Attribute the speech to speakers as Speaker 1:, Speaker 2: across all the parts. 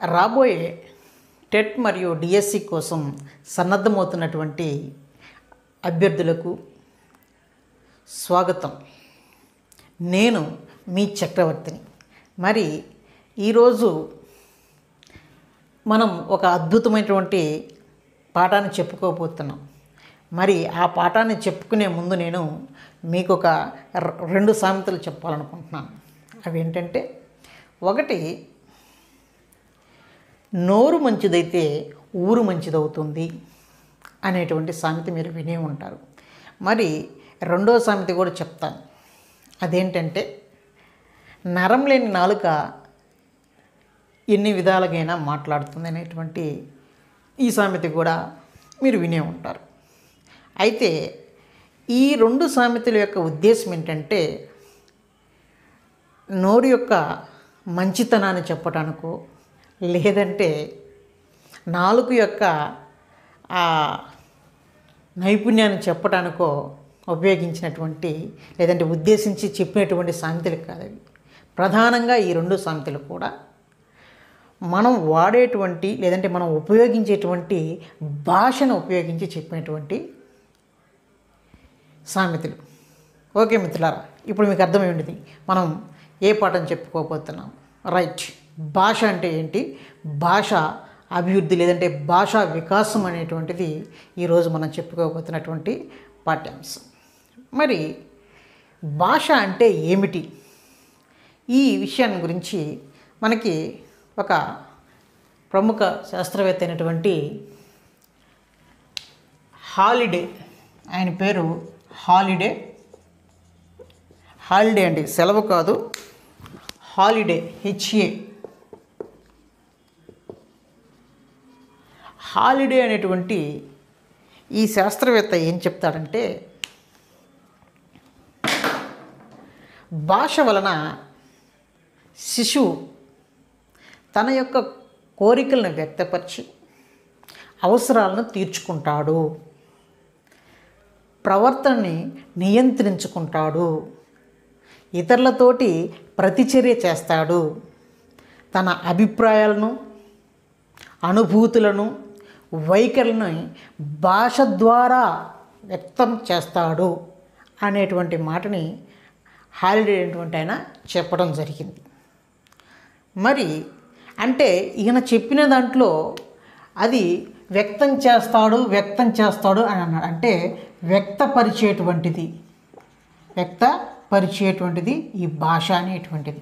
Speaker 1: రాబోయే టెట్ మరియు డిఎస్సి కోసం సన్నద్ధమవుతున్నటువంటి అభ్యర్థులకు స్వాగతం నేను మీ చక్రవర్తిని మరి ఈరోజు మనం ఒక అద్భుతమైనటువంటి పాఠాన్ని చెప్పుకోబోతున్నాం మరి ఆ పాఠాన్ని చెప్పుకునే ముందు నేను మీకు ఒక ర- రెండు సామెతలు చెప్పాలనుకుంటున్నాను అవి ఏంటంటే ఒకటి నోరు మంచిదైతే ఊరు మంచిదవుతుంది అనేటువంటి సామెత మీరు వినే ఉంటారు మరి రెండో సామెత కూడా చెప్తాను అదేంటంటే నరం లేని నాలుక ఎన్ని విధాలుగైనా మాట్లాడుతుంది అనేటువంటి ఈ సామెత కూడా మీరు వినే ఉంటారు అయితే ఈ రెండు సామెతల యొక్క ఉద్దేశం ఏంటంటే నోరు యొక్క మంచితనాన్ని చెప్పటానికో లేదంటే నాలుగు యొక్క ఆ నైపుణ్యాన్ని చెప్పడానికో ఉపయోగించినటువంటి లేదంటే ఉద్దేశించి చెప్పినటువంటి సామెతలు కాదు అవి ప్రధానంగా ఈ రెండు సామెతలు కూడా మనం వాడేటువంటి లేదంటే మనం ఉపయోగించేటువంటి భాషను ఉపయోగించి చెప్పినటువంటి సామెతలు ఓకే మిత్రులారా ఇప్పుడు మీకు అర్థమై ఉంటుంది మనం ఏ పాఠం చెప్పుకోబోతున్నాం రైట్ భాష అంటే ఏంటి భాష అభివృద్ధి లేదంటే భాషా వికాసం అనేటువంటిది ఈరోజు మనం చెప్పుకోబోతున్నటువంటి పాఠ్యాంశం మరి భాష అంటే ఏమిటి ఈ విషయాన్ని గురించి మనకి ఒక ప్రముఖ శాస్త్రవేత్త అయినటువంటి హాలిడే ఆయన పేరు హాలిడే హాలిడే అండి సెలవు కాదు హాలిడే హెచ్ఏ హాలిడే అనేటువంటి ఈ శాస్త్రవేత్త ఏం చెప్తాడంటే భాష వలన శిశువు తన యొక్క కోరికలను వ్యక్తపరిచి అవసరాలను తీర్చుకుంటాడు ప్రవర్తనని నియంత్రించుకుంటాడు ఇతరులతోటి ప్రతిచర్య చేస్తాడు తన అభిప్రాయాలను అనుభూతులను వైఖరులను భాష ద్వారా వ్యక్తం చేస్తాడు అనేటువంటి మాటని హాలిడే అనేటువంటి ఆయన చెప్పడం జరిగింది మరి అంటే ఈయన చెప్పిన దాంట్లో అది వ్యక్తం చేస్తాడు వ్యక్తం చేస్తాడు అని అన్నాడు అంటే వ్యక్తపరిచేటువంటిది వ్యక్తపరిచేటువంటిది ఈ భాష అనేటువంటిది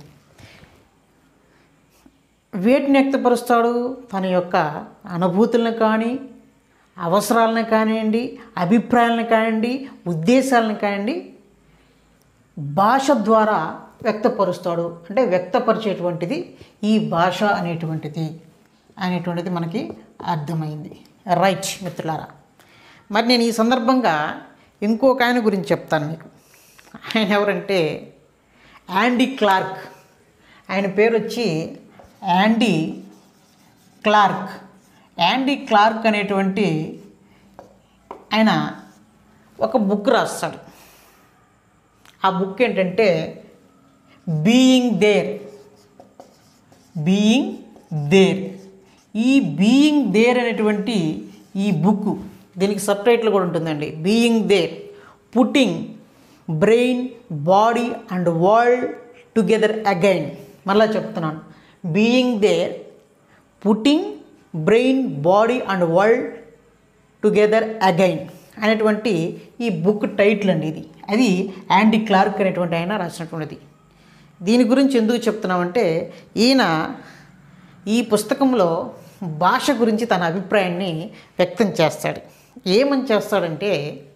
Speaker 1: వేటిని వ్యక్తపరుస్తాడు తన యొక్క అనుభూతులను కానీ అవసరాలను కానివ్వండి అభిప్రాయాలను కానివ్వండి ఉద్దేశాలను కానివ్వండి భాష ద్వారా వ్యక్తపరుస్తాడు అంటే వ్యక్తపరిచేటువంటిది ఈ భాష అనేటువంటిది అనేటువంటిది మనకి అర్థమైంది రైట్ మిత్రులారా మరి నేను ఈ సందర్భంగా ఇంకొక ఆయన గురించి చెప్తాను మీకు ఆయన ఎవరంటే యాండీ క్లార్క్ ఆయన పేరు వచ్చి యాండీ క్లార్క్ యాండీ క్లార్క్ అనేటువంటి ఆయన ఒక బుక్ రాస్తాడు ఆ బుక్ ఏంటంటే బీయింగ్ దేర్ బీయింగ్ దేర్ ఈ బీయింగ్ దేర్ అనేటువంటి ఈ బుక్ దీనికి సబ్ టైటిల్ కూడా ఉంటుందండి being there putting brain body and world together again మళ్ళా చెప్తున్నాను being there putting brain body and world together again అనేటువంటి ఈ బుక్ టైటిల్ అండి ఇది అది యాండీ క్లార్క్ అనేటువంటి ఆయన రాసినటువంటిది దీని గురించి ఎందుకు చెప్తున్నామంటే ఈయన ఈ పుస్తకంలో భాష గురించి తన అభిప్రాయాన్ని వ్యక్తం చేస్తాడు ఏమని చేస్తాడంటే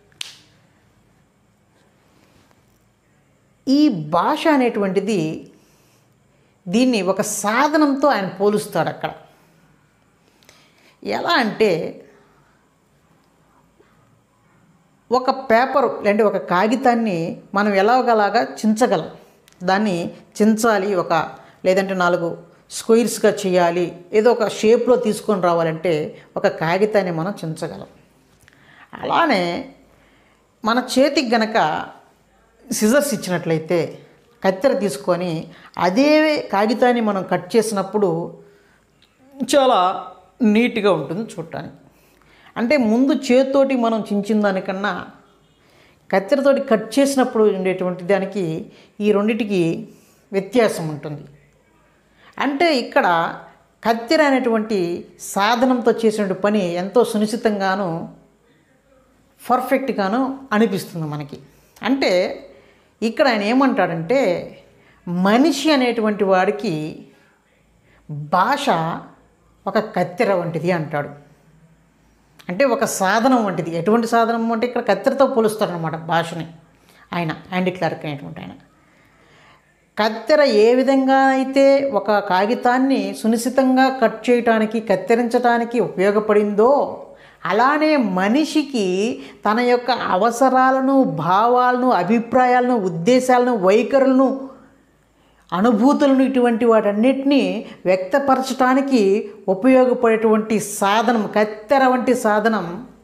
Speaker 1: ఈ భాష అనేటువంటిది దీన్ని ఒక సాధనంతో ఆయన పోలుస్తాడు అక్కడ ఎలా అంటే ఒక పేపర్ అంటే ఒక కాగితాన్ని మనం ఎలాగలాగా చించగలం దాన్ని చించాలి ఒక లేదంటే నాలుగు స్క్వైర్స్గా చేయాలి ఏదో ఒక షేప్లో తీసుకొని రావాలంటే ఒక కాగితాన్ని మనం చించగలం అలానే మన చేతికి గనక సిజర్స్ ఇచ్చినట్లయితే కత్తెర తీసుకొని అదే కాగితాన్ని మనం కట్ చేసినప్పుడు చాలా నీట్గా ఉంటుంది చూడటానికి అంటే ముందు చేతితోటి మనం చించిన దానికన్నా కత్తెరతోటి కట్ చేసినప్పుడు ఉండేటువంటి దానికి ఈ రెండిటికి వ్యత్యాసం ఉంటుంది అంటే ఇక్కడ కత్తెర అనేటువంటి సాధనంతో చేసినటువంటి పని ఎంతో సునిశ్చితంగాను పర్ఫెక్ట్గాను అనిపిస్తుంది మనకి అంటే ఇక్కడ ఆయన ఏమంటాడంటే మనిషి అనేటువంటి వాడికి భాష ఒక కత్తెర వంటిది అంటాడు అంటే ఒక సాధనం వంటిది ఎటువంటి సాధనం అంటే ఇక్కడ కత్తెరతో పోలుస్తాడనమాట భాషని ఆయన యాండీ క్లార్క్ అనేటువంటి ఆయన కత్తెర ఏ విధంగా అయితే ఒక కాగితాన్ని సునిశ్చితంగా కట్ చేయటానికి కత్తిరించడానికి ఉపయోగపడిందో అలానే మనిషికి తన యొక్క అవసరాలను భావాలను అభిప్రాయాలను ఉద్దేశాలను వైఖరులను అనుభూతులను ఇటువంటి వాటన్నిటినీ వ్యక్తపరచడానికి ఉపయోగపడేటువంటి సాధనం కత్తెర వంటి సాధనం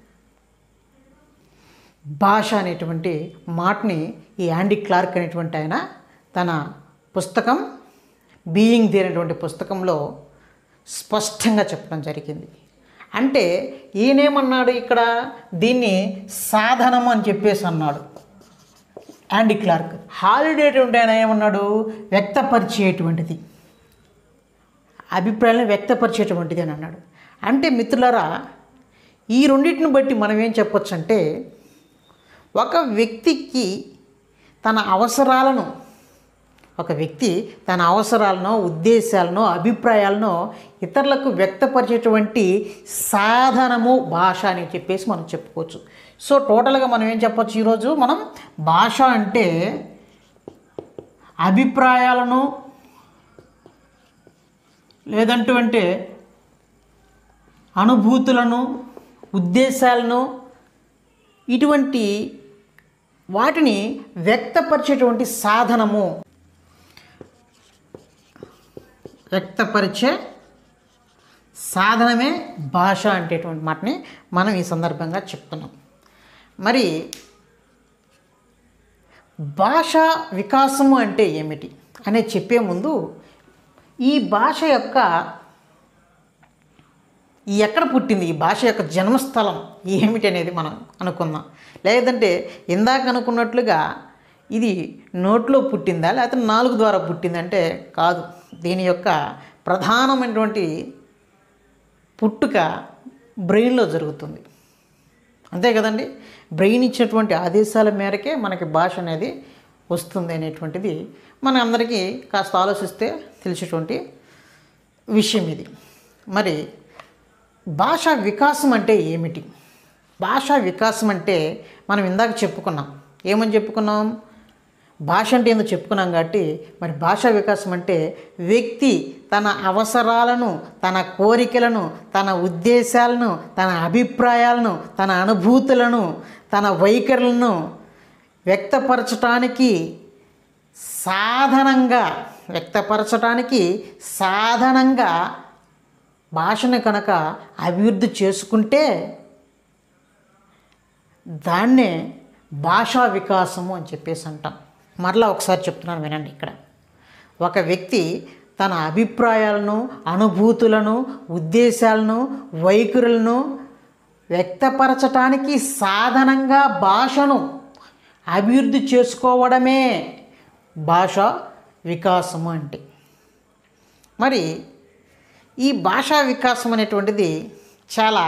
Speaker 1: భాష అనేటువంటి మాటని ఈ యాండీ క్లార్క్ అనేటువంటి ఆయన తన పుస్తకం బీయింగ్ ది అనేటువంటి పుస్తకంలో స్పష్టంగా చెప్పడం జరిగింది అంటే ఈయనేమన్నాడు ఇక్కడ దీన్ని సాధనం అని చెప్పేసి అన్నాడు యాండీ క్లార్క్ హాలిడే ఉంటే ఆయన ఏమన్నాడు వ్యక్తపరిచేటువంటిది అభిప్రాయాలను వ్యక్తపరిచేటువంటిది అని అన్నాడు అంటే మిత్రులారా ఈ రెండింటిని బట్టి మనం ఏం చెప్పొచ్చు అంటే ఒక వ్యక్తికి తన అవసరాలను ఒక వ్యక్తి తన అవసరాలను ఉద్దేశాలను అభిప్రాయాలను ఇతరులకు వ్యక్తపరిచేటువంటి సాధనము భాష అని చెప్పేసి మనం చెప్పుకోవచ్చు సో టోటల్గా మనం ఏం చెప్పొచ్చు ఈరోజు మనం భాష అంటే అభిప్రాయాలను లేదంటూ అంటే అనుభూతులను ఉద్దేశాలను ఇటువంటి వాటిని వ్యక్తపరిచేటువంటి సాధనము వ్యక్తపరిచే సాధనమే భాష అంటేటువంటి మాటని మనం ఈ సందర్భంగా చెప్తున్నాం మరి భాష వికాసము అంటే ఏమిటి అనే చెప్పే ముందు ఈ భాష యొక్క ఈ ఎక్కడ పుట్టింది ఈ భాష యొక్క జన్మస్థలం ఏమిటి అనేది మనం అనుకుందాం లేదంటే ఇందాక అనుకున్నట్లుగా ఇది నోట్లో పుట్టిందా లేకపోతే నాలుగు ద్వారా పుట్టిందంటే కాదు దీని యొక్క ప్రధానమైనటువంటి పుట్టుక బ్రెయిన్లో జరుగుతుంది అంతే కదండి బ్రెయిన్ ఇచ్చినటువంటి ఆదేశాల మేరకే మనకి భాష అనేది వస్తుంది అనేటువంటిది మన అందరికీ కాస్త ఆలోచిస్తే తెలిసేటువంటి విషయం ఇది మరి భాషా వికాసం అంటే ఏమిటి భాషా వికాసం అంటే మనం ఇందాక చెప్పుకున్నాం ఏమని చెప్పుకున్నాం భాష అంటే ఏందో చెప్పుకున్నాం కాబట్టి మరి భాషా వికాసం అంటే వ్యక్తి తన అవసరాలను తన కోరికలను తన ఉద్దేశాలను తన అభిప్రాయాలను తన అనుభూతులను తన వైఖరులను వ్యక్తపరచటానికి సాధనంగా వ్యక్తపరచటానికి సాధనంగా భాషను కనుక అభివృద్ధి చేసుకుంటే దాన్నే భాషా వికాసము అని చెప్పేసి అంటాం మరలా ఒకసారి చెప్తున్నాను వినండి ఇక్కడ ఒక వ్యక్తి తన అభిప్రాయాలను అనుభూతులను ఉద్దేశాలను వైఖరులను వ్యక్తపరచటానికి సాధనంగా భాషను అభివృద్ధి చేసుకోవడమే భాష వికాసము అంటే మరి ఈ భాషా వికాసం అనేటువంటిది చాలా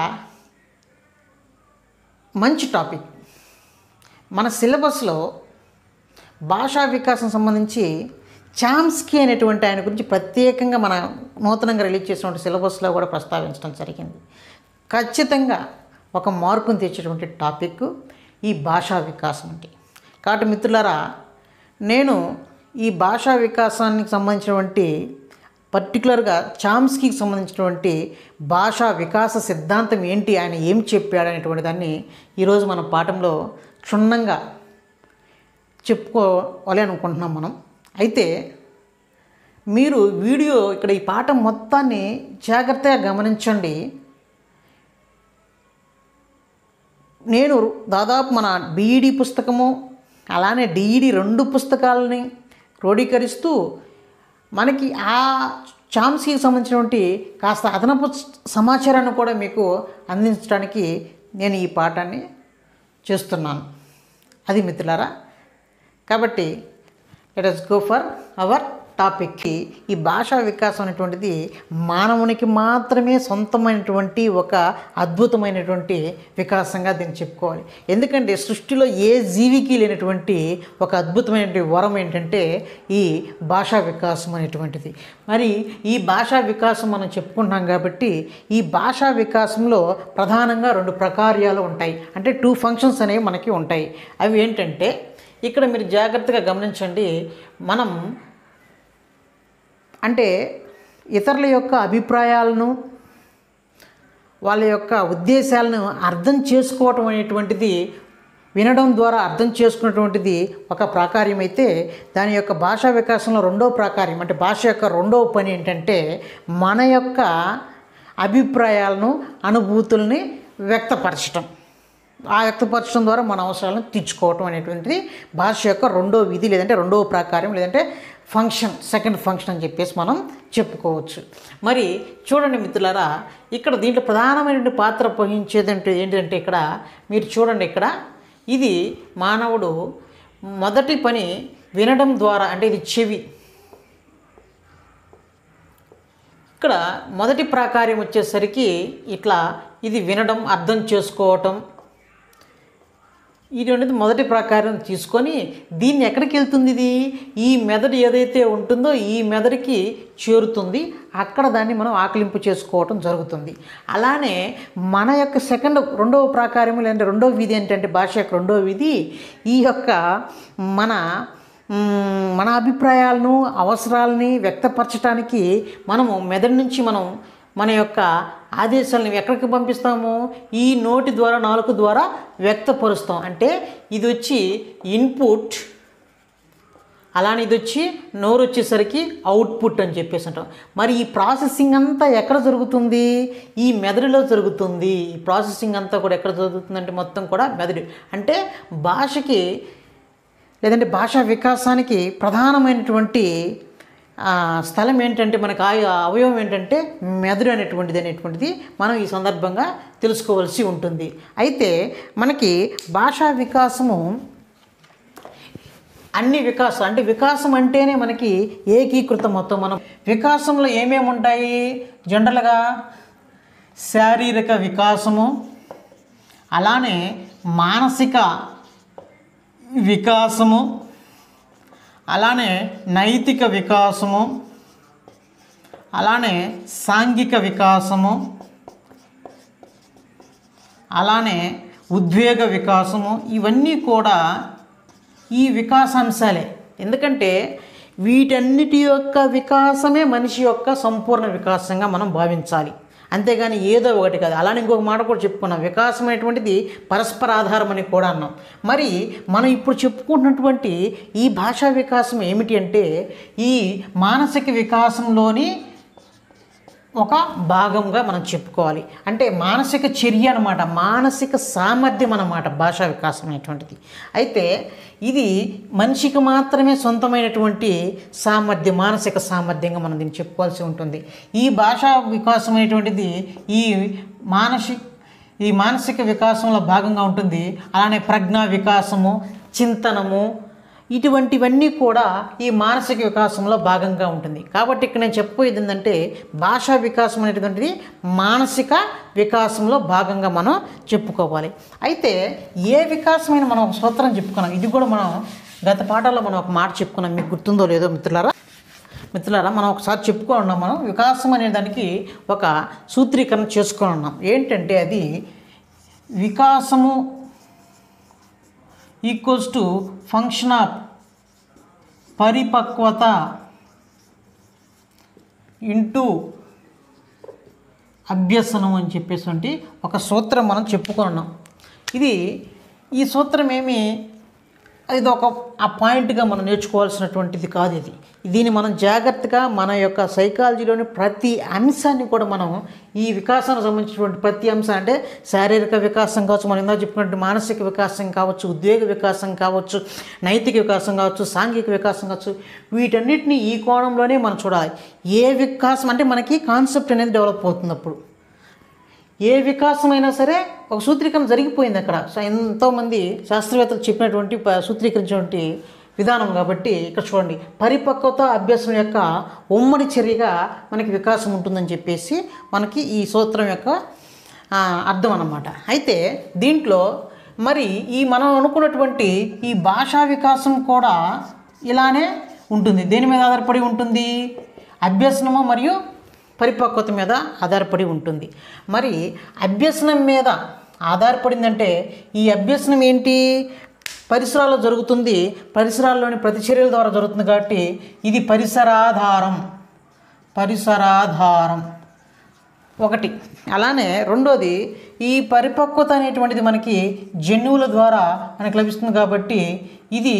Speaker 1: మంచి టాపిక్ మన సిలబస్లో భాషా వికాసం సంబంధించి చామ్స్కీ అనేటువంటి ఆయన గురించి ప్రత్యేకంగా మన నూతనంగా రిలీజ్ చేసినటువంటి సిలబస్లో కూడా ప్రస్తావించడం జరిగింది ఖచ్చితంగా ఒక మార్పును తెచ్చేటువంటి టాపిక్ ఈ భాషా వికాసం అంటే కాబట్టి మిత్రులారా నేను ఈ భాషా వికాసానికి సంబంధించినటువంటి పర్టికులర్గా చామ్స్కీకి సంబంధించినటువంటి భాషా వికాస సిద్ధాంతం ఏంటి ఆయన ఏం చెప్పాడు అనేటువంటి దాన్ని ఈరోజు మన పాఠంలో క్షుణ్ణంగా చెప్పుకోవాలి అనుకుంటున్నాం మనం అయితే మీరు వీడియో ఇక్కడ ఈ పాఠం మొత్తాన్ని జాగ్రత్తగా గమనించండి నేను దాదాపు మన బీఈడి పుస్తకము అలానే డిఈడి రెండు పుస్తకాలని క్రోడీకరిస్తూ మనకి ఆ చామ్స్కీకి సంబంధించినటువంటి కాస్త అదనపు సమాచారాన్ని కూడా మీకు అందించడానికి నేను ఈ పాఠాన్ని చేస్తున్నాను అది మిత్రులారా కాబట్టి let us go for our టాపిక్కి ఈ భాషా వికాసం అనేటువంటిది మానవునికి మాత్రమే సొంతమైనటువంటి ఒక అద్భుతమైనటువంటి వికాసంగా దీన్ని చెప్పుకోవాలి ఎందుకంటే సృష్టిలో ఏ జీవికి లేనటువంటి ఒక అద్భుతమైనటువంటి వరం ఏంటంటే ఈ భాషా వికాసం అనేటువంటిది మరి ఈ భాషా వికాసం మనం చెప్పుకుంటున్నాం కాబట్టి ఈ భాషా వికాసంలో ప్రధానంగా రెండు ప్రకార్యాలు ఉంటాయి అంటే టూ ఫంక్షన్స్ అనేవి మనకి ఉంటాయి అవి ఏంటంటే ఇక్కడ మీరు జాగ్రత్తగా గమనించండి మనం అంటే ఇతరుల యొక్క అభిప్రాయాలను వాళ్ళ యొక్క ఉద్దేశాలను అర్థం చేసుకోవటం అనేటువంటిది వినడం ద్వారా అర్థం చేసుకున్నటువంటిది ఒక ప్రాకార్యం అయితే దాని యొక్క భాషా వికాసంలో రెండో ప్రాకార్యం అంటే భాష యొక్క రెండవ పని ఏంటంటే మన యొక్క అభిప్రాయాలను అనుభూతుల్ని వ్యక్తపరచటం ఆ వ్యక్తపరచడం ద్వారా మన అవసరాలను తీర్చుకోవటం అనేటువంటిది భాష యొక్క రెండో విధి లేదంటే రెండవ ప్రాకారం లేదంటే ఫంక్షన్ సెకండ్ ఫంక్షన్ అని చెప్పేసి మనం చెప్పుకోవచ్చు మరి చూడండి మిత్రులారా ఇక్కడ దీంట్లో ప్రధానమైనటువంటి పాత్ర వహించేదంటే ఏంటంటే ఇక్కడ మీరు చూడండి ఇక్కడ ఇది మానవుడు మొదటి పని వినడం ద్వారా అంటే ఇది చెవి ఇక్కడ మొదటి ప్రాకార్యం వచ్చేసరికి ఇట్లా ఇది వినడం అర్థం చేసుకోవటం ఇది అనేది మొదటి ప్రకారం తీసుకొని దీన్ని ఎక్కడికి వెళ్తుంది ఇది ఈ మెదడు ఏదైతే ఉంటుందో ఈ మెదడుకి చేరుతుంది అక్కడ దాన్ని మనం ఆకలింపు చేసుకోవటం జరుగుతుంది అలానే మన యొక్క సెకండ్ రెండవ ప్రాకారం లేదంటే రెండవ విధి ఏంటంటే భాష యొక్క రెండవ విధి ఈ యొక్క మన మ్, మన అభిప్రాయాలను అవసరాలని వ్యక్తపరచడానికి మనము మెదడు నుంచి మనం మన యొక్క ఆదేశాలను ఎక్కడికి పంపిస్తాము ఈ నోటి ద్వారా నాలుగు ద్వారా వ్యక్తపరుస్తాం అంటే ఇది వచ్చి ఇన్పుట్ అలానే ఇది వచ్చి నోరు వచ్చేసరికి అవుట్పుట్ అని చెప్పేసి అంటాం మరి ఈ ప్రాసెసింగ్ అంతా ఎక్కడ జరుగుతుంది ఈ మెదడులో జరుగుతుంది ఈ ప్రాసెసింగ్ అంతా కూడా ఎక్కడ జరుగుతుందంటే మొత్తం కూడా మెదడు అంటే భాషకి లేదంటే భాషా వికాసానికి ప్రధానమైనటువంటి ఆ, స్థలం ఏంటంటే మనకు ఆ అవయవం ఏంటంటే మెదడు అనేటువంటిది అనేటువంటిది మనం ఈ సందర్భంగా తెలుసుకోవాల్సి ఉంటుంది అయితే మనకి భాషా వికాసము అన్ని వికాసం అంటే వికాసం అంటేనే మనకి ఏకీకృత మొత్తం మనం వికాసంలో ఏమేమి ఉంటాయి జనరల్గా శారీరక వికాసము అలానే మానసిక వికాసము అలానే నైతిక వికాసము అలానే సాంఘిక వికాసము అలానే ఉద్వేగ వికాసము ఇవన్నీ కూడా ఈ వికాసాంశాలే ఎందుకంటే వీటన్నిటి యొక్క వికాసమే మనిషి యొక్క సంపూర్ణ వికాసంగా మనం భావించాలి అంతేగాని ఏదో ఒకటి కాదు అలానే ఇంకొక మాట కూడా చెప్పుకున్నాం వికాసం అనేటువంటిది పరస్పర ఆధారం అని కూడా అన్నాం మరి మనం ఇప్పుడు చెప్పుకుంటున్నటువంటి ఈ భాషా వికాసం ఏమిటి అంటే ఈ మానసిక వికాసంలోని ఒక భాగంగా మనం చెప్పుకోవాలి అంటే మానసిక చర్య అనమాట మానసిక సామర్థ్యం అన్నమాట భాషా వికాసం అనేటువంటిది అయితే ఇది మనిషికి మాత్రమే సొంతమైనటువంటి సామర్థ్యం మానసిక సామర్థ్యంగా మనం దీన్ని చెప్పుకోవాల్సి ఉంటుంది ఈ భాషా వికాసం అనేటువంటిది ఈ మానసి ఈ మానసిక వికాసంలో భాగంగా ఉంటుంది అలానే ప్రజ్ఞా వికాసము చింతనము ఇటువంటివన్నీ కూడా ఈ మానసిక వికాసంలో భాగంగా ఉంటుంది కాబట్టి ఇక్కడ నేను చెప్పబోయేది ఏంటంటే భాషా వికాసం అనేటువంటిది మానసిక వికాసంలో భాగంగా మనం చెప్పుకోవాలి అయితే ఏ వికాసమైన మనం ఒక సూత్రం చెప్పుకున్నాం ఇది కూడా మనం గత పాఠాల్లో మనం ఒక మాట చెప్పుకున్నాం మీకు గుర్తుందో లేదో మిత్రులారా మిత్రులారా మనం ఒకసారి చెప్పుకొని ఉన్నాం మనం వికాసం అనే దానికి ఒక సూత్రీకరణ చేసుకొని ఉన్నాం ఏంటంటే అది వికాసము ఈక్వల్స్ టు ఫంక్షన్ ఆఫ్ పరిపక్వత ఇంటూ అభ్యసనం అని చెప్పేసి ఒక సూత్రం మనం చెప్పుకున్నాం ఇది ఈ సూత్రం ఏమి ఇది ఒక ఆ పాయింట్గా మనం నేర్చుకోవాల్సినటువంటిది కాదు ఇది దీన్ని మనం జాగ్రత్తగా మన యొక్క సైకాలజీలోని ప్రతి అంశాన్ని కూడా మనం ఈ వికాసానికి సంబంధించినటువంటి ప్రతి అంశం అంటే శారీరక వికాసం కావచ్చు మనం ఇందాక చెప్పుకున్నట్టు మానసిక వికాసం కావచ్చు ఉద్వేగ వికాసం కావచ్చు నైతిక వికాసం కావచ్చు సాంఘిక వికాసం కావచ్చు వీటన్నిటిని ఈ కోణంలోనే మనం చూడాలి ఏ వికాసం అంటే మనకి కాన్సెప్ట్ అనేది డెవలప్ అవుతుంది అప్పుడు ఏ వికాసమైనా సరే ఒక సూత్రీకరణ జరిగిపోయింది అక్కడ సో ఎంతోమంది శాస్త్రవేత్తలు చెప్పినటువంటి ప- సూత్రీకరించినటువంటి విధానం కాబట్టి ఇక్కడ చూడండి పరిపక్వత అభ్యాసం యొక్క ఉమ్మడి చర్యగా మనకి వికాసం ఉంటుందని చెప్పేసి మనకి ఈ సూత్రం యొక్క ఆ, అర్థం అన్నమాట అయితే దీంట్లో మరి ఈ మనం అనుకున్నటువంటి ఈ భాషా వికాసం కూడా ఇలానే ఉంటుంది దేని మీద ఆధారపడి ఉంటుంది అభ్యసనము మరియు పరిపక్వత మీద ఆధారపడి ఉంటుంది మరి అభ్యసనం మీద ఆధారపడిందంటే ఈ అభ్యసనం ఏంటి పరిసరాల్లో జరుగుతుంది పరిసరాల్లోని ప్రతిచర్యల ద్వారా జరుగుతుంది కాబట్టి ఇది పరిసరాధారం పరిసరాధారం ఒకటి అలానే రెండోది ఈ పరిపక్వత అనేటువంటిది మనకి జన్యువుల ద్వారా మనకు లభిస్తుంది కాబట్టి ఇది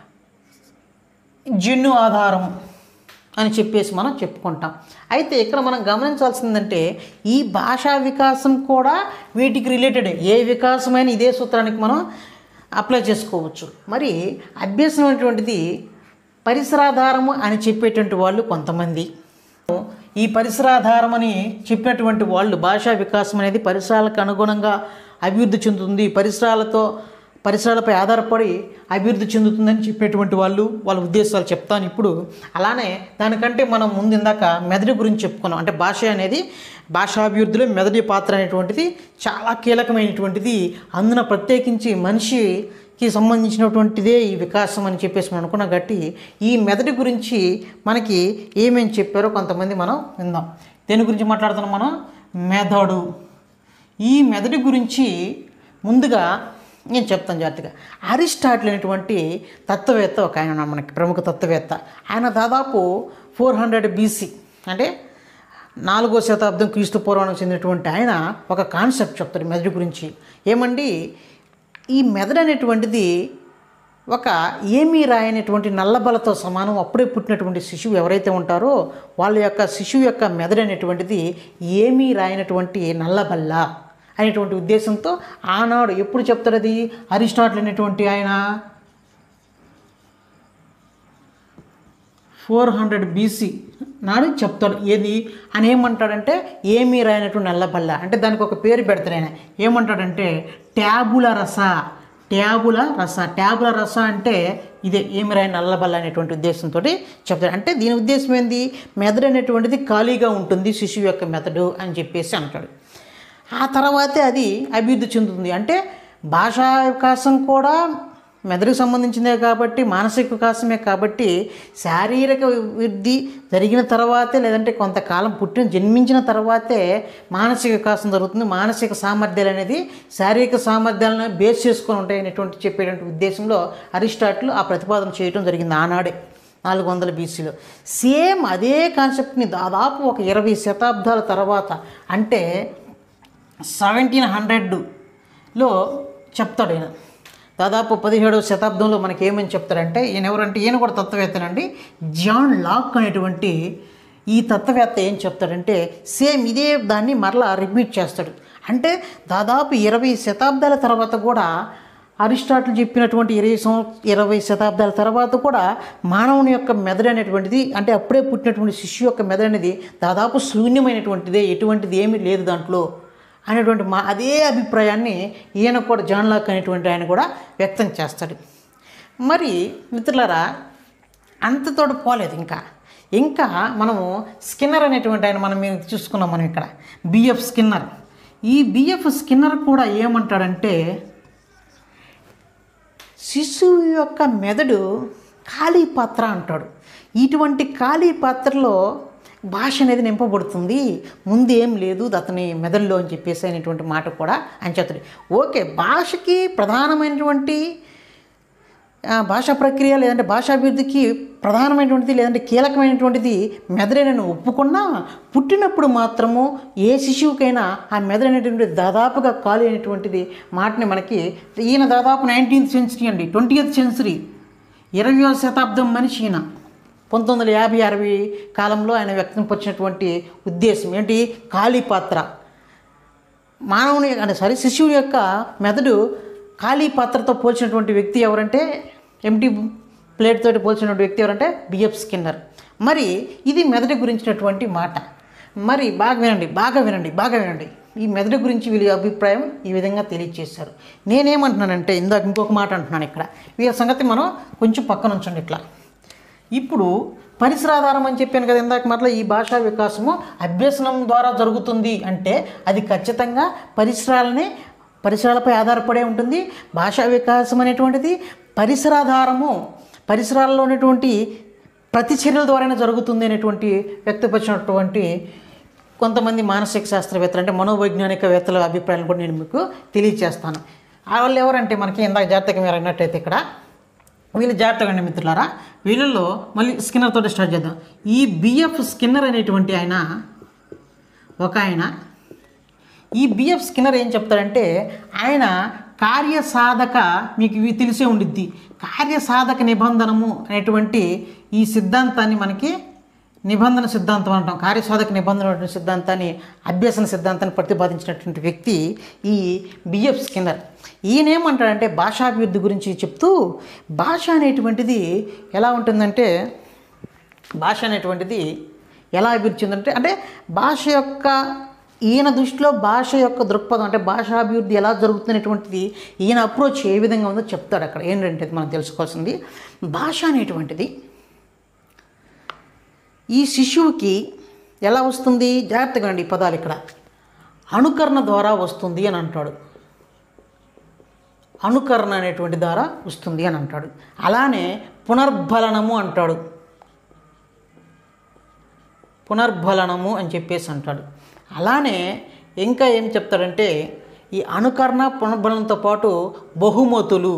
Speaker 1: జన్యు ఆధారం అని చెప్పేసి మనం చెప్పుకుంటాం అయితే ఇక్కడ మనం గమనించాల్సిందంటే ఈ భాషా వికాసం కూడా వీటికి రిలేటెడ్ ఏ వికాసమైన ఇదే సూత్రానికి మనం అప్లై చేసుకోవచ్చు మరి అభ్యసనం అనేటువంటిది పరిసరాధారము అని చెప్పేటువంటి వాళ్ళు కొంతమంది ఈ పరిసరాధారం అని చెప్పినటువంటి వాళ్ళు భాషా వికాసం అనేది పరిసరాలకు అనుగుణంగా అభివృద్ధి చెందుతుంది పరిసరాలతో పరిసరాలపై ఆధారపడి అభివృద్ధి చెందుతుందని చెప్పేటువంటి వాళ్ళు వాళ్ళ ఉద్దేశాలు చెప్తాను ఇప్పుడు అలానే దానికంటే మనం ముందు ఇందాక మెదడు గురించి చెప్పుకున్నాం అంటే భాష అనేది భాషాభివృద్ధిలో మెదడి పాత్ర అనేటువంటిది చాలా కీలకమైనటువంటిది అందున ప్రత్యేకించి మనిషికి సంబంధించినటువంటిదే ఈ వికాసం అని చెప్పేసి మనం అనుకున్నాం కాబట్టి ఈ మెదడు గురించి మనకి ఏమేమి చెప్పారో కొంతమంది మనం విందాం దేని గురించి మాట్లాడుతున్నాం మనం మెదడు ఈ మెదడు గురించి ముందుగా నేను చెప్తాను జాగ్రత్తగా అరిస్టాటిల్ అనేటువంటి తత్వవేత్త ఒక ఆయన ఉన్నాడు మనకి ప్రముఖ తత్వవేత్త ఆయన దాదాపు ఫోర్ హండ్రెడ్ బీసీ అంటే నాలుగో శతాబ్దం క్రీస్తు పూర్వానికి చెందినటువంటి ఆయన ఒక కాన్సెప్ట్ చెప్తాడు మెదడు గురించి ఏమండి ఈ మెదడు అనేటువంటిది ఒక ఏమీ రాయనటువంటి నల్లబలతో సమానం అప్పుడే పుట్టినటువంటి శిశువు ఎవరైతే ఉంటారో వాళ్ళ యొక్క శిశువు యొక్క మెదడు అనేటువంటిది ఏమీ రాయనటువంటి నల్లబల్ల అనేటువంటి ఉద్దేశంతో ఆనాడు ఎప్పుడు చెప్తాడు అది అరిస్టాటిల్ అనేటువంటి ఆయన ఫోర్ హండ్రెడ్ బీసీ నాడు చెప్తాడు ఏది అని ఏమంటాడంటే ఏమీ రాయనటువంటి నల్లబల్ల అంటే దానికి ఒక పేరు పెడతాడు ఆయన ఏమంటాడంటే ట్యాబుల రస ట్యాబుల రస ట్యాబుల రస అంటే ఇదే ఏమి రాయని నల్లబల్ల అనేటువంటి ఉద్దేశంతో చెప్తాడు అంటే దీని ఉద్దేశం ఏంది మెదడు అనేటువంటిది ఖాళీగా ఉంటుంది శిశువు యొక్క మెదడు అని చెప్పేసి అంటాడు ఆ తర్వాతే అది అభివృద్ధి చెందుతుంది అంటే భాషా వికాసం కూడా మెదడుకు సంబంధించిందే కాబట్టి మానసిక వికాసమే కాబట్టి శారీరక వృద్ధి జరిగిన తర్వాతే లేదంటే కొంతకాలం పుట్టిన జన్మించిన తర్వాతే మానసిక వికాసం జరుగుతుంది మానసిక సామర్థ్యాలు అనేది శారీరక సామర్థ్యాలను బేస్ చేసుకొని ఉంటాయి అనేటువంటి చెప్పేటువంటి ఉద్దేశంలో అరిస్టాటిల్ ఆ ప్రతిపాదన చేయడం జరిగింది ఆనాడే నాలుగు వందల బీసీలో సేమ్ అదే కాన్సెప్ట్ని దాదాపు ఒక ఇరవై శతాబ్దాల తర్వాత అంటే సెవెంటీన్ హండ్రెడ్లో చెప్తాడు ఈయన దాదాపు పదిహేడవ శతాబ్దంలో మనకి ఏమని చెప్తాడంటే ఈయన ఎవరంటే ఈయన కూడా తత్వవేత్తనండి జాన్ లాక్ అనేటువంటి ఈ తత్వవేత్త ఏం చెప్తాడంటే సేమ్ ఇదే దాన్ని మరలా రిపీట్ చేస్తాడు అంటే దాదాపు ఇరవై శతాబ్దాల తర్వాత కూడా అరిస్టాటిల్ చెప్పినటువంటి ఇరవై సంవ ఇరవై శతాబ్దాల తర్వాత కూడా మానవుని యొక్క మెదడు అనేటువంటిది అంటే అప్పుడే పుట్టినటువంటి శిశువు యొక్క మెదడు అనేది దాదాపు శూన్యమైనటువంటిదే ఎటువంటిది ఏమీ లేదు దాంట్లో అనేటువంటి మా అదే అభిప్రాయాన్ని ఈయన కూడా జాన్ లాక్ అనేటువంటి ఆయన కూడా వ్యక్తం చేస్తాడు మరి మిత్రులారా అంతతో పోలేదు ఇంకా ఇంకా మనము స్కిన్నర్ అనేటువంటి ఆయన మనం మీరు చూసుకున్నాం మనం ఇక్కడ బిఎఫ్ స్కిన్నర్ ఈ బిఎఫ్ స్కిన్నర్ కూడా ఏమంటాడంటే శిశువు యొక్క మెదడు ఖాళీ పాత్ర అంటాడు ఇటువంటి ఖాళీ పాత్రలో భాష అనేది నింపబడుతుంది ముందు ఏం లేదు అతని మెదడులో అని చెప్పేసి అనేటువంటి మాట కూడా ఆయన చెప్తాడు ఓకే భాషకి ప్రధానమైనటువంటి ఆ, భాషా ప్రక్రియ లేదంటే భాషాభివృద్ధికి ప్రధానమైనటువంటిది లేదంటే కీలకమైనటువంటిది మెదడేనని ఒప్పుకున్నా పుట్టినప్పుడు మాత్రము ఏ శిశువుకైనా ఆ మెదడనేటువంటిది దాదాపుగా ఖాళీ అయినటువంటిది మాటని మనకి ఈయన దాదాపు నైన్టీన్త్ సెంచరీ అండి ట్వంటీయత్ సెంచరీ ఇరవయో శతాబ్దం మనిషి ఈయన పంతొమ్మిది వందల యాభై అరవై కాలంలో ఆయన వ్యక్తపరిచినటువంటి ఉద్దేశం ఏంటి ఖాళీ పాత్ర మానవుని అంటే సారీ శిశువు యొక్క మెదడు ఖాళీ పాత్రతో పోల్చినటువంటి వ్యక్తి ఎవరంటే ఎంటీ ప్లేట్ తోటి పోల్చినటువంటి వ్యక్తి ఎవరంటే బిఎఫ్ స్కిన్నర్ మరి ఇది మెదడు గురించినటువంటి మాట మరి బాగా వినండి బాగా వినండి బాగా వినండి ఈ మెదడు గురించి వీళ్ళ అభిప్రాయం ఈ విధంగా తెలియజేశారు నేనేమంటున్నానంటే ఇందాక ఇంకొక మాట అంటున్నాను ఇక్కడ వీళ్ళ సంగతి మనం కొంచెం పక్కన ఉంచండి ఇట్లా ఇప్పుడు పరిసరాధారం అని చెప్పాను కదా ఇందాక మరలా ఈ భాషా వికాసము అభ్యసనం ద్వారా జరుగుతుంది అంటే అది ఖచ్చితంగా పరిసరాలనే పరిసరాలపై ఆధారపడే ఉంటుంది భాషా వికాసం అనేటువంటిది పరిసరాధారము పరిసరాల్లో ఉన్నటువంటి ప్రతిచర్యల ద్వారానే జరుగుతుంది అనేటువంటి వ్యక్తపరిచినటువంటి కొంతమంది మానసిక శాస్త్రవేత్తలు అంటే మనోవైజ్ఞానికవేత్తల అభిప్రాయాలను కూడా నేను మీకు తెలియజేస్తాను ఆ వాళ్ళు ఎవరంటే మనకి ఇందాక జాగ్రత్తగా మీరు అన్నట్టయితే ఇక్కడ వీళ్ళు జాగ్రత్తగా అండి మిత్రులారా వీళ్ళల్లో మళ్ళీ స్కిన్నర్ తోటి స్టార్ట్ చేద్దాం ఈ బిఎఫ్ స్కిన్నర్ అనేటువంటి ఆయన ఒక ఆయన ఈ బిఎఫ్ స్కిన్నర్ ఏం చెప్తాడంటే ఆయన కార్యసాధక మీకు ఇవి తెలిసే ఉండిద్ది కార్యసాధక నిబంధనము అనేటువంటి ఈ సిద్ధాంతాన్ని మనకి నిబంధన సిద్ధాంతం అంటాం కార్యసాధక నిబంధన అనేటువంటి సిద్ధాంతాన్ని అభ్యసన సిద్ధాంతాన్ని ప్రతిపాదించినటువంటి వ్యక్తి ఈ బిఎఫ్ స్కిన్నర్ ఈయనేమంటాడంటే భాషాభివృద్ధి గురించి చెప్తూ భాష అనేటువంటిది ఎలా ఉంటుందంటే భాష అనేటువంటిది ఎలా అభివృద్ధి చెందంటే అంటే భాష యొక్క ఈయన దృష్టిలో భాష యొక్క దృక్పథం అంటే భాషాభివృద్ధి ఎలా జరుగుతున్నటువంటిది ఈయన అప్రోచ్ ఏ విధంగా ఉందో చెప్తాడు అక్కడ ఏంటంటే మనం తెలుసుకోవాల్సింది భాష అనేటువంటిది ఈ శిశువుకి ఎలా వస్తుంది జాగ్రత్తగా అండి ఈ పదాలు ఇక్కడ అనుకరణ ద్వారా వస్తుంది అని అంటాడు అనుకరణ అనేటువంటి ద్వారా వస్తుంది అని అంటాడు అలానే పునర్బలనము అంటాడు పునర్బలనము అని చెప్పేసి అంటాడు అలానే ఇంకా ఏం చెప్తాడంటే ఈ అనుకరణ పునర్బలంతో పాటు బహుమతులు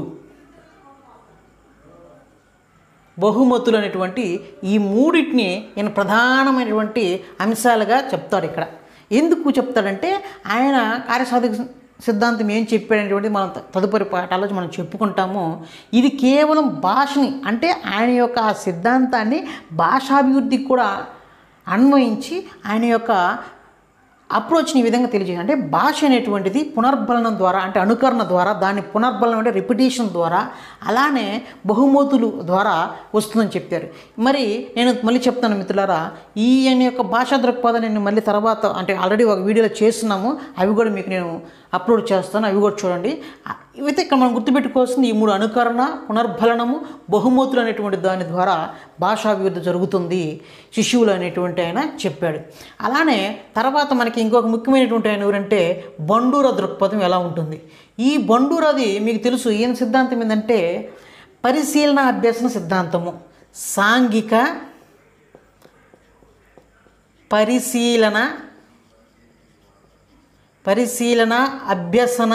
Speaker 1: బహుమతులు అనేటువంటి ఈ మూడింటిని ఈయన ప్రధానమైనటువంటి అంశాలుగా చెప్తాడు ఇక్కడ ఎందుకు చెప్తాడంటే ఆయన కార్యసాధక సిద్ధాంతం ఏం చెప్పాడనేటువంటి మనం త- తదుపరి పాఠాల్లో మనం చెప్పుకుంటాము ఇది కేవలం భాషని అంటే ఆయన యొక్క ఆ సిద్ధాంతాన్ని భాషాభివృద్ధికి కూడా అన్వయించి ఆయన యొక్క అప్రోచ్ని ఈ విధంగా తెలియజేయాలి అంటే భాష అనేటువంటిది పునర్బలనం ద్వారా అంటే అనుకరణ ద్వారా దాన్ని పునర్బలనం అంటే రిపిటేషన్ ద్వారా అలానే బహుమతులు ద్వారా వస్తుందని చెప్పారు మరి నేను మళ్ళీ చెప్తాను మిత్రులారా ఈయన యొక్క భాషా దృక్పథం నేను మళ్ళీ తర్వాత అంటే ఆల్రెడీ ఒక వీడియోలో చేస్తున్నాము అవి కూడా మీకు నేను అప్లోడ్ చేస్తాను అవి కూడా చూడండి ఆ, ఇవైతే ఇక్కడ మనం గుర్తుపెట్టుకోవాల్సింది ఈ మూడు అనుకరణ పునర్బలనము బహుమతులు అనేటువంటి దాని ద్వారా భాషాభివృద్ధి జరుగుతుంది శిశువులు అనేటువంటి ఆయన చెప్పాడు అలానే తర్వాత మనకి ఇంకొక ముఖ్యమైనటువంటి ఆయన ఎవరంటే బండూర దృక్పథం ఎలా ఉంటుంది ఈ బండూరది మీకు తెలుసు ఈయన సిద్ధాంతం ఏంటంటే పరిశీలన అభ్యసన సిద్ధాంతము సాంఘిక పరిశీలన పరిశీలన అభ్యసన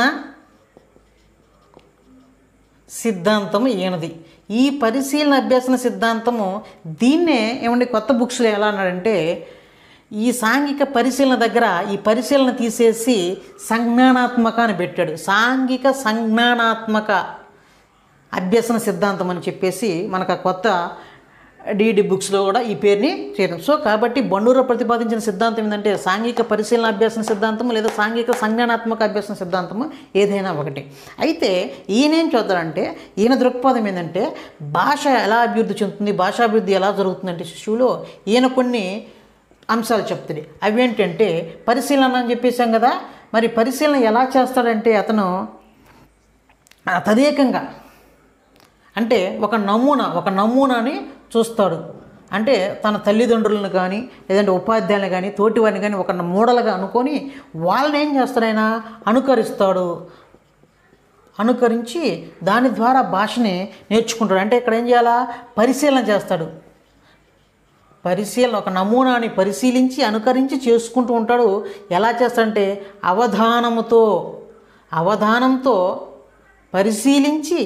Speaker 1: సిద్ధాంతం ఈయనది ఈ పరిశీలన అభ్యసన సిద్ధాంతము దీన్నే ఏమండి కొత్త బుక్స్లో ఎలా అన్నాడంటే ఈ సాంఘిక పరిశీలన దగ్గర ఈ పరిశీలన తీసేసి సంజ్ఞానాత్మక అని పెట్టాడు సాంఘిక సంజ్ఞానాత్మక అభ్యసన సిద్ధాంతం అని చెప్పేసి మనకు ఆ కొత్త డిడి బుక్స్లో కూడా ఈ పేరుని చేయడం సో కాబట్టి బండూర ప్రతిపాదించిన సిద్ధాంతం ఏంటంటే సాంఘిక పరిశీలన అభ్యాసన సిద్ధాంతం లేదా సాంఘిక సంజ్ఞానాత్మక అభ్యాసన సిద్ధాంతము ఏదైనా ఒకటి అయితే ఈయనేం చూద్దారంటే ఈయన దృక్పథం ఏంటంటే భాష ఎలా అభివృద్ధి చెందుతుంది భాషాభివృద్ధి ఎలా జరుగుతుందంటే శిశువులో ఈయన కొన్ని అంశాలు చెప్తుంది అవి ఏంటంటే పరిశీలన అని చెప్పేసాం కదా మరి పరిశీలన ఎలా చేస్తాడంటే అతను ఆ, తదేకంగా అంటే ఒక నమూనా ఒక నమూనాని చూస్తాడు అంటే తన తల్లిదండ్రులను కానీ లేదంటే ఉపాధ్యాయులను కానీ తోటివారిని కానీ ఒక మోడల్గా అనుకొని వాళ్ళని ఏం చేస్తాడు ఆయన అనుకరిస్తాడు అనుకరించి దాని ద్వారా భాషని నేర్చుకుంటాడు అంటే ఇక్కడ ఏం చేయాలా పరిశీలన చేస్తాడు పరిశీలన ఒక నమూనాని పరిశీలించి అనుకరించి చేసుకుంటూ ఉంటాడు ఎలా చేస్తాడంటే అవధానముతో అవధానంతో పరిశీలించి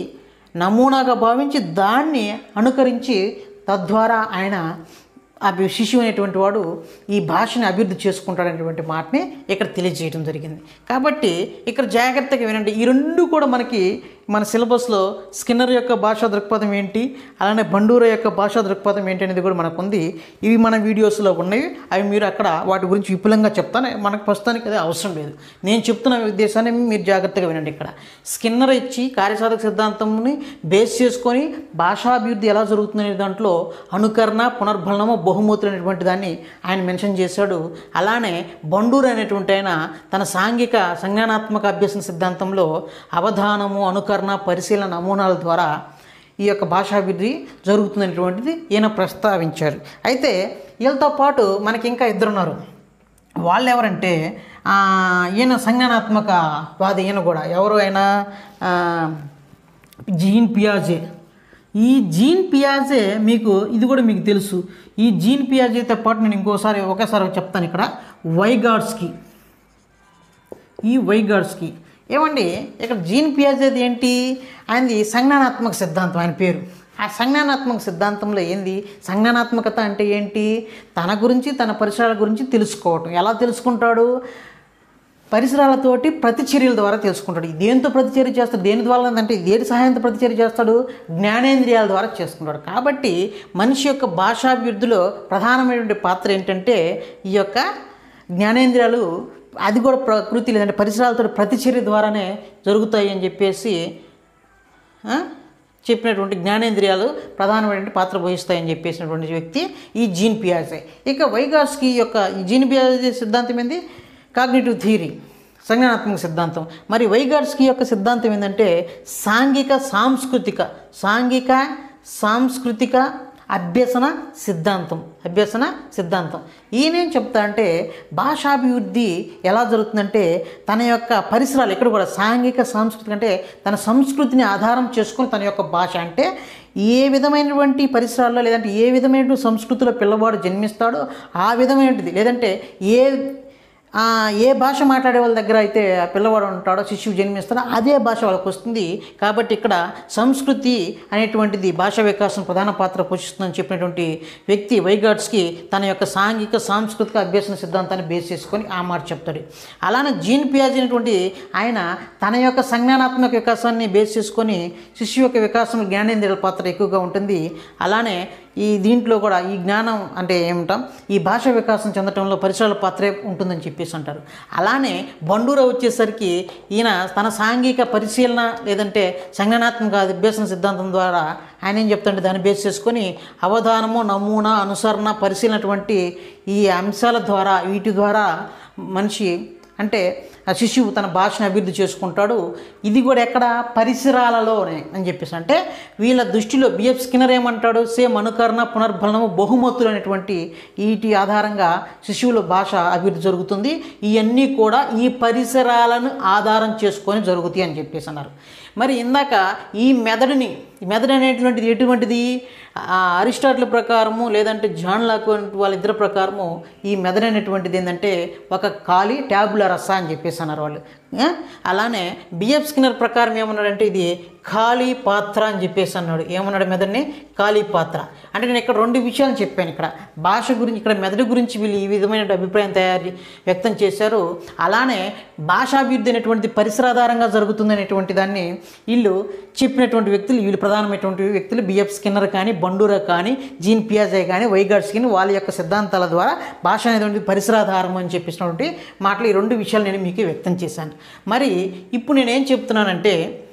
Speaker 1: నమూనాగా భావించి దాన్ని అనుకరించి తద్వారా ఆయన ఆ శిశువు అనేటువంటి వాడు ఈ భాషని అభివృద్ధి చేసుకుంటాడనేటువంటి మాటని ఇక్కడ తెలియజేయడం జరిగింది కాబట్టి ఇక్కడ జాగ్రత్తగా వినండి ఈ రెండు కూడా మనకి మన సిలబస్లో స్కిన్నర్ యొక్క భాషా దృక్పథం ఏంటి అలానే బండూర యొక్క భాషా దృక్పథం ఏంటి అనేది కూడా మనకు ఉంది ఇవి మన వీడియోస్లో ఉన్నాయి అవి మీరు అక్కడ వాటి గురించి విపులంగా చెప్తాను మనకు ప్రస్తుతానికి అది అవసరం లేదు నేను చెప్తున్న ఉద్దేశాన్ని మీరు జాగ్రత్తగా వినండి ఇక్కడ స్కిన్నర్ ఇచ్చి కార్యసాధక సిద్ధాంతంని బేస్ చేసుకొని భాషాభివృద్ధి ఎలా జరుగుతుందనే దాంట్లో అనుకరణ పునర్బలనము బహుమతులు అనేటువంటి దాన్ని ఆయన మెన్షన్ చేశాడు అలానే బండూరు అనేటువంటి ఆయన తన సాంఘిక సంజ్ఞానాత్మక అభ్యసన సిద్ధాంతంలో అవధానము అనుకరణ పరిశీలన నమూనాల ద్వారా ఈ యొక్క భాషాభివృద్ధి జరుగుతుందనేటువంటిది ఈయన ప్రస్తావించారు అయితే వీళ్ళతో పాటు మనకి ఇంకా ఇద్దరున్నారు వాళ్ళు ఎవరంటే ఆ, ఈయన సంజ్ఞానాత్మక వాది ఈయన కూడా ఎవరు అయినా జీన్ పియాజే ఈ జీన్ పియాజే మీకు ఇది కూడా మీకు తెలుసు ఈ జీన్ పియాజేతో పాటు నేను ఇంకోసారి ఒకేసారి చెప్తాను ఇక్కడ వైగాడ్స్కి ఈ వైగాడ్స్కి ఏమండి ఇక్కడ జీన్ పియాజేది ఏంటి ఆయనది సంజ్ఞానాత్మక సిద్ధాంతం ఆయన పేరు ఆ సంజ్ఞానాత్మక సిద్ధాంతంలో ఏంది సంజ్ఞానాత్మకత అంటే ఏంటి తన గురించి తన పరిసరాల గురించి తెలుసుకోవటం ఎలా తెలుసుకుంటాడు పరిసరాలతోటి ప్రతిచర్యల ద్వారా తెలుసుకుంటాడు దేంతో ప్రతిచర్య చేస్తాడు దేని ద్వారా అంటే దేని సహాయంతో ప్రతిచర్య చేస్తాడు జ్ఞానేంద్రియాల ద్వారా చేసుకుంటాడు కాబట్టి మనిషి యొక్క భాషాభివృద్ధిలో ప్రధానమైనటువంటి పాత్ర ఏంటంటే ఈ యొక్క జ్ఞానేంద్రియాలు అది కూడా ప్రకృతి లేదంటే పరిసరాలతో ప్రతిచర్య ద్వారానే జరుగుతాయి అని చెప్పేసి ఆ, చెప్పినటువంటి జ్ఞానేంద్రియాలు ప్రధానమైన పాత్ర వహిస్తాయని చెప్పేసినటువంటి వ్యక్తి ఈ జీన్ పియాజే ఇక వైగాస్కి యొక్క ఈ జీన్ పియాజే సిద్ధాంతం ఏంది కాగ్నేటివ్ థియరీ సంజ్ఞానాత్మక సిద్ధాంతం మరి వైగాడ్స్కి యొక్క సిద్ధాంతం ఏంటంటే సాంఘిక సాంస్కృతిక సాంఘిక సాంస్కృతిక అభ్యసన సిద్ధాంతం అభ్యసన సిద్ధాంతం ఈయనేం చెప్తా అంటే భాషాభివృద్ధి ఎలా జరుగుతుందంటే తన యొక్క పరిసరాలు ఎక్కడ కూడా సాంఘిక సాంస్కృతిక అంటే తన సంస్కృతిని ఆధారం చేసుకొని తన యొక్క భాష అంటే ఏ విధమైనటువంటి పరిసరాల్లో లేదంటే ఏ విధమైనటువంటి సంస్కృతిలో పిల్లవాడు జన్మిస్తాడో ఆ విధమైనది లేదంటే ఏ ఆ, ఏ భాష మాట్లాడే వాళ్ళ దగ్గర అయితే ఆ పిల్లవాడు ఉంటాడో శిశువు జన్మిస్తాడో అదే భాష వాళ్ళకి వస్తుంది కాబట్టి ఇక్కడ సంస్కృతి అనేటువంటిది భాషా వికాసం ప్రధాన పాత్ర పోషిస్తుందని చెప్పినటువంటి వ్యక్తి వైగాడ్స్కి తన యొక్క సాంఘిక సాంస్కృతిక అభ్యసన సిద్ధాంతాన్ని బేస్ చేసుకొని ఆ మాట చెప్తాడు అలానే జీన్ పియాజ్ అనేటువంటి ఆయన తన యొక్క సంజ్ఞానాత్మక వికాసాన్ని బేస్ చేసుకొని శిశువు యొక్క వికాసం జ్ఞానేంద్రియాల పాత్ర ఎక్కువగా ఉంటుంది అలానే ఈ దీంట్లో కూడా ఈ జ్ఞానం అంటే ఏమిటాం ఈ భాష వికాసం చెందటంలో పరిసరాల పాత్రే ఉంటుందని చెప్పేసి అంటారు అలానే బండూర వచ్చేసరికి ఈయన తన సాంఘిక పరిశీలన లేదంటే సంజ్ఞానాత్మక అభ్యసన సిద్ధాంతం ద్వారా ఆయన ఏం చెప్తాడంటే దాన్ని బేస్ చేసుకొని అవధానము నమూనా అనుసరణ పరిశీలనటువంటి ఈ అంశాల ద్వారా వీటి ద్వారా మనిషి అంటే ఆ శిశువు తన భాషను అభివృద్ధి చేసుకుంటాడు ఇది కూడా ఎక్కడ పరిసరాలలోనే అని చెప్పేసి అంటే వీళ్ళ దృష్టిలో బిఎఫ్ స్కిన్నర్ ఏమంటాడు సేమ్ అనుకరణ పునర్బలనము బహుమతులు అనేటువంటి వీటి ఆధారంగా శిశువుల భాష అభివృద్ధి జరుగుతుంది ఇవన్నీ కూడా ఈ పరిసరాలను ఆధారం చేసుకొని జరుగుతాయి అని చెప్పేసి అన్నారు మరి ఇందాక ఈ మెదడుని ఈ మెదడు అనేటువంటిది ఎటువంటిది ఆ అరిస్టాటిల్ ప్రకారము లేదంటే జాన్ లాక్ వాళ్ళిద్దరి ప్రకారము ఈ మెదడు అనేటువంటిది ఏంటంటే ఒక ఖాళీ ట్యాబుల రస అని చెప్పేసి అన్నారు వాళ్ళు ఆ? అలానే బిఎఫ్ స్కిన్నర్ ప్రకారం ఏమన్నాడంటే ఇది ఖాళీ పాత్ర అని చెప్పేసి అన్నాడు ఏమన్నాడు మెదడుని ఖాళీ పాత్ర అంటే నేను ఇక్కడ రెండు విషయాలు చెప్పాను ఇక్కడ భాష గురించి ఇక్కడ మెదడు గురించి వీళ్ళు ఈ విధమైన అభిప్రాయం తయారు వ్యక్తం చేశారు అలానే భాషాభివృద్ధి అనేటువంటిది పరిసరాధారంగా జరుగుతుంది అనేటువంటి దాన్ని వీళ్ళు చెప్పినటువంటి వ్యక్తులు వీళ్ళు ప్రధానమైనటువంటి వ్యక్తులు బిఎఫ్ స్కిన్నర్ కానీ బండూరా కానీ జీన్ పియాజే కానీ వైగాడ్స్ కానీ వాళ్ళ యొక్క సిద్ధాంతాల ద్వారా భాష అనేటువంటి పరిసరాధారం అని చెప్పేసినటువంటి మాటలు ఈ రెండు విషయాలు నేను మీకు వ్యక్తం చేశాను మరి ఇప్పుడు నేనేం చెప్తున్నానంటే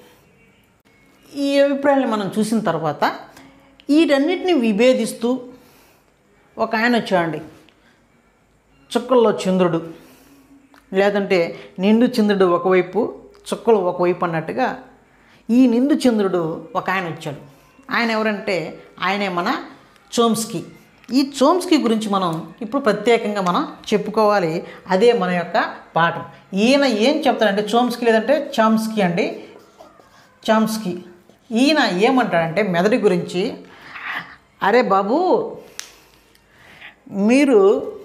Speaker 1: ఈ అభిప్రాయాన్ని మనం చూసిన తర్వాత వీటన్నిటిని విభేదిస్తూ ఒక ఆయన వచ్చాడండి చుక్కల్లో చంద్రుడు లేదంటే నిండు చంద్రుడు ఒకవైపు చుక్కలు ఒకవైపు అన్నట్టుగా ఈ నిండు చంద్రుడు ఒక ఆయన వచ్చాడు ఆయన ఎవరంటే ఆయనే మన చోమ్స్కీ ఈ చోమ్స్కీ గురించి మనం ఇప్పుడు ప్రత్యేకంగా మనం చెప్పుకోవాలి అదే మన యొక్క పాఠం ఈయన ఏం చెప్తాడంటే చోమ్స్కీ లేదంటే చామ్స్కీ అండి చామ్స్కీ ఈయన ఏమంటాడంటే మెదడు గురించి అరే బాబు మీరు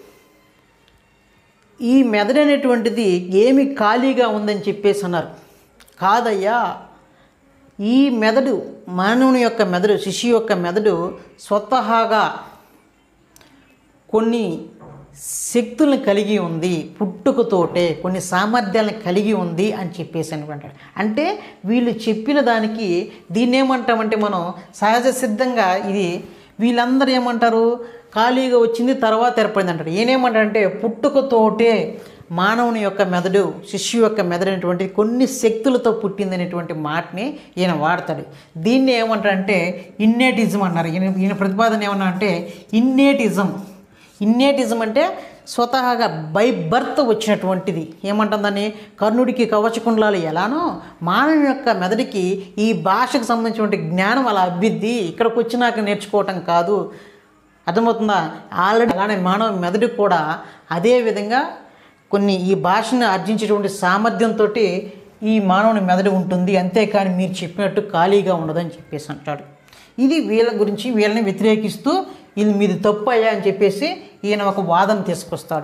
Speaker 1: ఈ మెదడు అనేటువంటిది ఏమి ఖాళీగా ఉందని చెప్పేసి అన్నారు కాదయ్యా ఈ మెదడు మానవుని యొక్క మెదడు శిశువు యొక్క మెదడు స్వతహాగా కొన్ని శక్తులను కలిగి ఉంది పుట్టుకతోటే కొన్ని సామర్థ్యాలను కలిగి ఉంది అని చెప్పేసి అనుకుంటాడు అంటే వీళ్ళు చెప్పిన దానికి దీన్ని ఏమంటామంటే మనం సహజ సిద్ధంగా ఇది వీళ్ళందరూ ఏమంటారు ఖాళీగా వచ్చింది తర్వాత ఏర్పడింది అంటారు ఈయనేమంటాడంటే పుట్టుకతోటే మానవుని యొక్క మెదడు శిష్యు యొక్క మెదడు అనేటువంటి కొన్ని శక్తులతో పుట్టింది అనేటువంటి మాటని ఈయన వాడతాడు దీన్ని ఏమంటారంటే ఇన్నేటిజం అన్నారు ఈయన ఈయన ప్రతిపాదన ఏమన్నా అంటే ఇన్నేటిజం ఇన్నేటిజం అంటే స్వతహాగా బై బర్త్ వచ్చినటువంటిది ఏమంటాం దాన్ని కర్ణుడికి కవచకుండలాలు ఎలానో మానవుని యొక్క మెదడికి ఈ భాషకు సంబంధించినటువంటి జ్ఞానం అలా అబ్బిద్ది ఇక్కడికి వచ్చినాక నేర్చుకోవటం కాదు అర్థమవుతుందా ఆల్రెడీ అలానే మానవ మెదడు కూడా అదే విధంగా కొన్ని ఈ భాషను ఆర్జించేటువంటి సామర్థ్యంతో ఈ మానవుని మెదడు ఉంటుంది అంతేకాని మీరు చెప్పినట్టు ఖాళీగా ఉండదని చెప్పేసి అంటాడు ఇది వీళ్ళ గురించి వీళ్ళని వ్యతిరేకిస్తూ వీళ్ళు మీది తప్పు అయ్యా అని చెప్పేసి ఈయన ఒక వాదన తీసుకొస్తాడు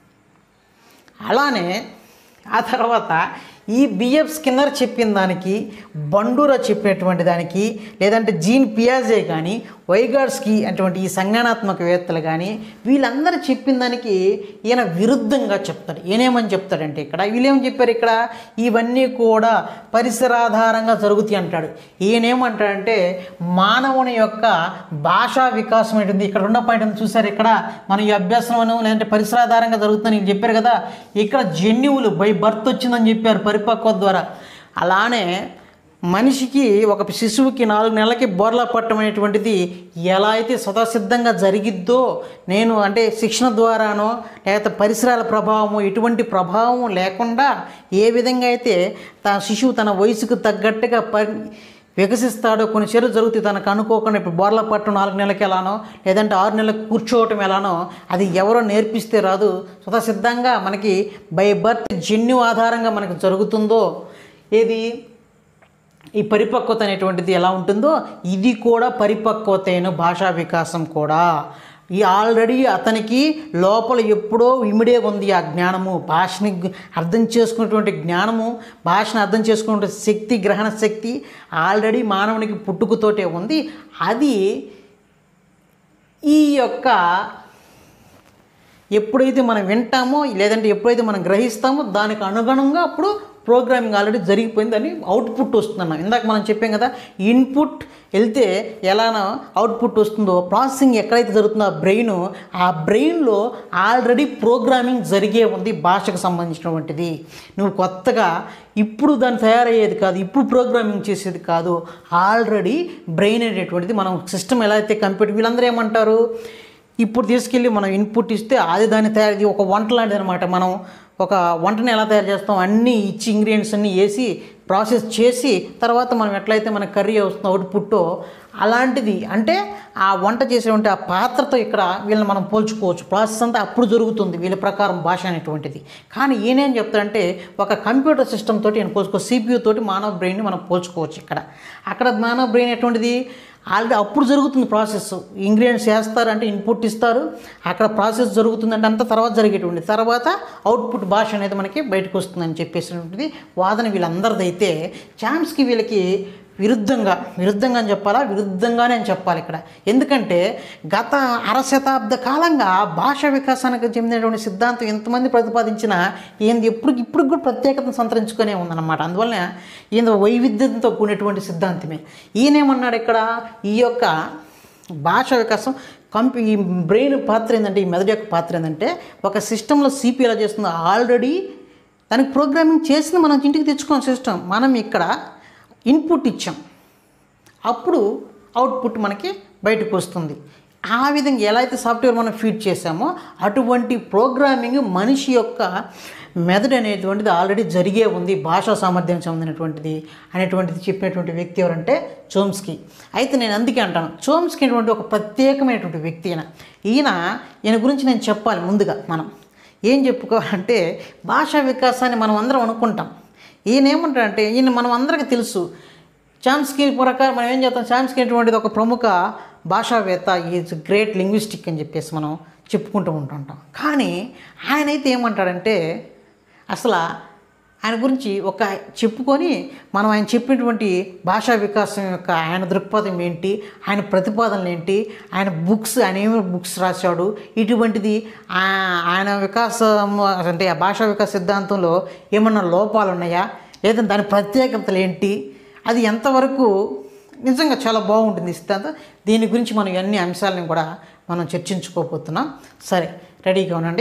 Speaker 1: అలానే ఆ తర్వాత ఈ బిఎఫ్ స్కిన్నర్ చెప్పిన దానికి బండూరా చెప్పినటువంటి దానికి లేదంటే జీన్ పియాజే కానీ వైగాడ్స్కి అటువంటి ఈ సంజ్ఞానాత్మకవేత్తలు కానీ వీళ్ళందరూ చెప్పిన దానికి ఈయన విరుద్ధంగా చెప్తాడు ఈయనేమని చెప్తాడంటే ఇక్కడ వీళ్ళేమని చెప్పారు ఇక్కడ ఇవన్నీ కూడా పరిసరాధారంగా జరుగుతాయి అంటాడు ఈయనేమంటాడంటే మానవుని యొక్క భాషా వికాసం ఏంటిది ఇక్కడ ఉన్న పాయింట్ ఉంది చూసారు ఇక్కడ మన ఈ అభ్యాసం లేదంటే పరిసరాధారంగా జరుగుతుందని వీళ్ళు చెప్పారు కదా ఇక్కడ జన్యువులు బై బర్త్ వచ్చిందని చెప్పారు పరిపక్వ ద్వారా అలానే మనిషికి ఒక శిశువుకి నాలుగు నెలలకి బోర్లా పట్టడం అనేటువంటిది ఎలా అయితే స్వతసిద్ధంగా జరిగిద్దో నేను అంటే శిక్షణ ద్వారానో లేకపోతే పరిసరాల ప్రభావము ఎటువంటి ప్రభావం లేకుండా ఏ విధంగా అయితే తన శిశువు తన వయసుకు తగ్గట్టుగా పరి వికసిస్తాడో కొన్ని చర్యలు జరుగుతాయి తనకు అనుకోకుండా ఇప్పుడు బోర్ల పట్టడం నాలుగు నెలలకి ఎలానో లేదంటే ఆరు నెలలకు కూర్చోవటం ఎలానో అది ఎవరో నేర్పిస్తే రాదు స్వతసిద్ధంగా మనకి బై బర్త్ జన్యు ఆధారంగా మనకు జరుగుతుందో ఏది ఈ పరిపక్వత అనేటువంటిది ఎలా ఉంటుందో ఇది కూడా పరిపక్వతైన భాషా వికాసం కూడా ఈ ఆల్రెడీ అతనికి లోపల ఎప్పుడో ఇమిడే ఉంది ఆ జ్ఞానము భాషని గ్- అర్థం చేసుకున్నటువంటి జ్ఞానము భాషను అర్థం చేసుకునే శక్తి గ్రహణ శక్తి ఆల్రెడీ మానవునికి పుట్టుకతోటే ఉంది అది ఈ యొక్క ఎప్పుడైతే మనం వింటామో లేదంటే ఎప్పుడైతే మనం గ్రహిస్తామో దానికి అనుగుణంగా అప్పుడు ప్రోగ్రామింగ్ ఆల్రెడీ జరిగిపోయిందని అవుట్పుట్ వస్తుందన్న ఇందాక మనం చెప్పాం కదా ఇన్పుట్ వెళ్తే ఎలానో అవుట్పుట్ వస్తుందో ప్రాసెసింగ్ ఎక్కడైతే జరుగుతుందో ఆ బ్రెయిన్ ఆ బ్రెయిన్లో ఆల్రెడీ ప్రోగ్రామింగ్ జరిగే ఉంది భాషకు సంబంధించినటువంటిది నువ్వు కొత్తగా ఇప్పుడు దాన్ని తయారయ్యేది కాదు ఇప్పుడు ప్రోగ్రామింగ్ చేసేది కాదు ఆల్రెడీ బ్రెయిన్ అనేటువంటిది మనం సిస్టమ్ ఎలా అయితే కంప్యూటర్ వీళ్ళందరూ ఏమంటారు ఇప్పుడు తీసుకెళ్ళి మనం ఇన్పుట్ ఇస్తే అది దాన్ని తయారు ఇది ఒక వంట లాంటిది అనమాట మనం ఒక వంటని ఎలా తయారు చేస్తాం అన్నీ ఇచ్చి ఇంగ్రీడియంట్స్ అన్నీ వేసి ప్రాసెస్ చేసి తర్వాత మనం ఎట్లయితే మన కర్రీ వస్తుందో అవుట్పుట్టో అలాంటిది అంటే ఆ వంట చేసేటువంటి ఆ పాత్రతో ఇక్కడ వీళ్ళని మనం పోల్చుకోవచ్చు ప్రాసెస్ అంతా అప్పుడు జరుగుతుంది వీళ్ళ ప్రకారం భాష అనేటువంటిది కానీ ఈయనేం చెప్తాడంటే ఒక కంప్యూటర్ సిస్టమ్ తోటి నేను పోల్చుకో సిపియూ తోటి మానవ బ్రెయిన్ని మనం పోల్చుకోవచ్చు ఇక్కడ అక్కడ మానవ బ్రెయిన్ ఎటువంటిది ఆల్రెడీ అప్పుడు జరుగుతుంది ప్రాసెస్ ఇంగ్రీడియంట్స్ వేస్తారంటే ఇన్పుట్ ఇస్తారు అక్కడ ప్రాసెస్ జరుగుతుందంటే అంత తర్వాత జరిగేటువంటి తర్వాత అవుట్పుట్ భాష అనేది మనకి బయటకు వస్తుందని చెప్పేసినటువంటిది వాదన వీళ్ళందరిది అయితే ఛాన్స్కి వీళ్ళకి విరుద్ధంగా విరుద్ధంగా అని చెప్పాలా విరుద్ధంగానే అని చెప్పాలి ఇక్కడ ఎందుకంటే గత అరశతాబ్ద కాలంగా భాషా వికాసానికి చెందినటువంటి సిద్ధాంతం ఎంతమంది ప్రతిపాదించినా ఏంది ఎప్పుడు ఇప్పుడు కూడా ప్రత్యేకతను సంతరించుకునే ఉందన్నమాట అందువలన ఈయన వైవిధ్యంతో కూడినటువంటి సిద్ధాంతమే ఈయనేమన్నాడు ఇక్కడ ఈ యొక్క భాష వికాసం కంపి ఈ బ్రెయిన్ పాత్ర ఏంటంటే ఈ మెదడు యొక్క పాత్ర ఏంటంటే ఒక సిస్టంలో సిపి ఎలా చేస్తుందో ఆల్రెడీ దానికి ప్రోగ్రామింగ్ చేసింది మనం ఇంటికి తెచ్చుకోం సిస్టమ్ మనం ఇక్కడ ఇన్పుట్ ఇచ్చాం అప్పుడు అవుట్పుట్ మనకి బయటకు వస్తుంది ఆ విధంగా ఎలా అయితే సాఫ్ట్వేర్ మనం ఫీడ్ చేసామో అటువంటి ప్రోగ్రామింగ్ మనిషి యొక్క మెదడు అనేటువంటిది ఆల్రెడీ జరిగే ఉంది భాషా సామర్థ్యం చెందినటువంటిది అనేటువంటిది చెప్పినటువంటి వ్యక్తి ఎవరంటే చోమ్స్కీ అయితే నేను అందుకే అంటాను చోమ్స్కీ అనేటువంటి ఒక ప్రత్యేకమైనటువంటి వ్యక్తి ఈయన ఈయన ఈయన గురించి నేను చెప్పాలి ముందుగా మనం ఏం చెప్పుకోవాలంటే భాషా వికాసాన్ని మనం అందరం అనుకుంటాం ఈయన ఏమంటాడంటే ఈయన మనం అందరికీ తెలుసు చామ్స్కీ ప్రకారం మనం ఏం చేస్తాం చామ్స్కీ అటువంటిది ఒక ప్రముఖ భాషావేత్త ఈజ్ గ్రేట్ లింగ్విస్టిక్ అని చెప్పేసి మనం చెప్పుకుంటూ ఉంటుంటాం కానీ ఆయన అయితే ఏమంటాడంటే అసలు ఆయన గురించి ఒక చెప్పుకొని మనం ఆయన చెప్పినటువంటి భాషా వికాసం యొక్క ఆయన దృక్పథం ఏంటి ఆయన ప్రతిపాదనలు ఏంటి ఆయన బుక్స్ ఆయన ఏమి బుక్స్ రాశాడు ఇటువంటిది ఆ- ఆయన వికాసం అంటే ఆ భాషా వికాస సిద్ధాంతంలో ఏమన్నా లోపాలు ఉన్నాయా లేదా దాని ప్రత్యేకతలు ఏంటి అది ఎంతవరకు నిజంగా చాలా బాగుంటుంది ఈ సిద్ధాంతం దీని గురించి మనం ఇవన్నీ అంశాలను కూడా మనం చర్చించుకోబోతున్నాం సరే రెడీగా ఉండండి